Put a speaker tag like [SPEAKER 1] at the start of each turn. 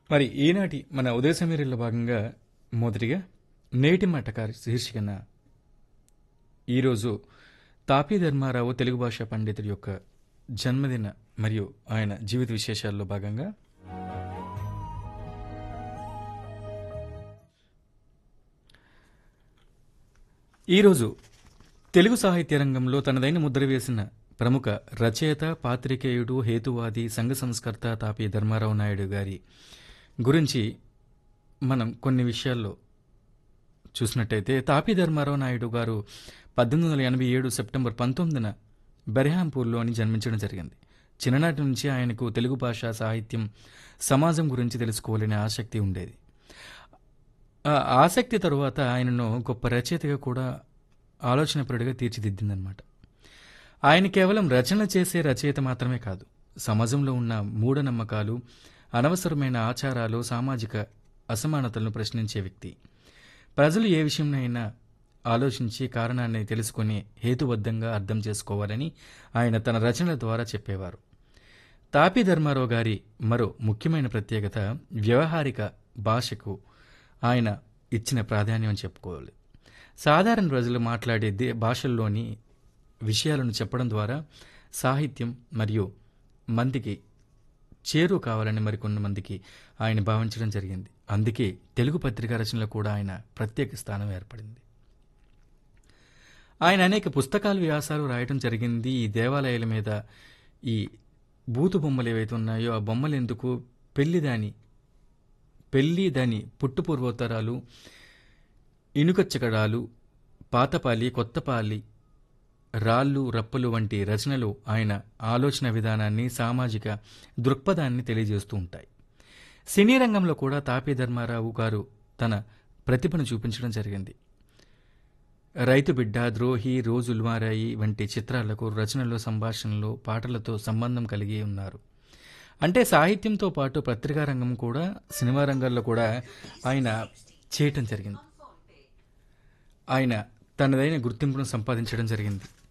[SPEAKER 1] మరి ఈనాటి మన ఉదయ సమీరిలో భాగంగా మొదటిగా నేటి మటకారి శీర్షికన ఈరోజు తాపీ ధర్మారావు తెలుగు భాషా పండితుడి యొక్క జన్మదిన మరియు ఆయన జీవిత విశేషాల్లో భాగంగా ఈరోజు తెలుగు సాహిత్య రంగంలో తనదైన ముద్ర వేసిన ప్రముఖ రచయిత పాత్రికేయుడు హేతువాది సంఘ సంస్కర్త తాపీ ధర్మారావు నాయుడు గారి గురించి మనం కొన్ని విషయాల్లో చూసినట్టయితే తాపీ ధర్మారావు నాయుడు గారు పద్దెనిమిది వందల ఎనభై ఏడు సెప్టెంబర్ పంతొమ్మిదిన బెరహాంపూర్లోని జన్మించడం జరిగింది చిన్ననాటి నుంచి ఆయనకు తెలుగు భాష సాహిత్యం సమాజం గురించి తెలుసుకోవాలనే ఆసక్తి ఉండేది ఆ ఆసక్తి తరువాత ఆయనను గొప్ప రచయితగా కూడా ఆలోచనపరుడిగా తీర్చిదిద్దిందనమాట ఆయన కేవలం రచన చేసే రచయిత మాత్రమే కాదు సమాజంలో ఉన్న మూఢనమ్మకాలు అనవసరమైన ఆచారాలు సామాజిక అసమానతలను ప్రశ్నించే వ్యక్తి ప్రజలు ఏ విషయంనైనా ఆలోచించి కారణాన్ని తెలుసుకుని హేతుబద్ధంగా అర్థం చేసుకోవాలని ఆయన తన రచనల ద్వారా చెప్పేవారు తాపీ ధర్మారావు గారి మరో ముఖ్యమైన ప్రత్యేకత వ్యవహారిక భాషకు ఆయన ఇచ్చిన ప్రాధాన్యం అని చెప్పుకోవాలి సాధారణ ప్రజలు మాట్లాడే దే భాషల్లోని విషయాలను చెప్పడం ద్వారా సాహిత్యం మరియు మందికి చేరువ కావాలని మరికొన్ని మందికి ఆయన భావించడం జరిగింది అందుకే తెలుగు పత్రికా రచనలో కూడా ఆయన ప్రత్యేక స్థానం ఏర్పడింది ఆయన అనేక పుస్తకాలు వ్యాసాలు రాయటం జరిగింది ఈ దేవాలయాల మీద ఈ బూతు బొమ్మలు ఏవైతే ఉన్నాయో ఆ బొమ్మలు ఎందుకు పెళ్లిదాని పెళ్లి దాని పుట్టుపూర్వోత్తరాలు ఇనుకచ్చకడాలు పాతపాలి కొత్తపాలి రాళ్ళు రప్పలు వంటి రచనలు ఆయన ఆలోచన విధానాన్ని సామాజిక దృక్పథాన్ని తెలియజేస్తూ ఉంటాయి సినీ రంగంలో కూడా తాపీ ధర్మారావు గారు తన ప్రతిభను చూపించడం జరిగింది రైతు బిడ్డ ద్రోహి రోజులు మారాయి వంటి చిత్రాలకు రచనలు సంభాషణలు పాటలతో సంబంధం కలిగి ఉన్నారు అంటే సాహిత్యంతో పాటు పత్రికా రంగం కూడా సినిమా రంగాల్లో కూడా ఆయన చేయటం జరిగింది ఆయన తనదైన గుర్తింపును సంపాదించడం జరిగింది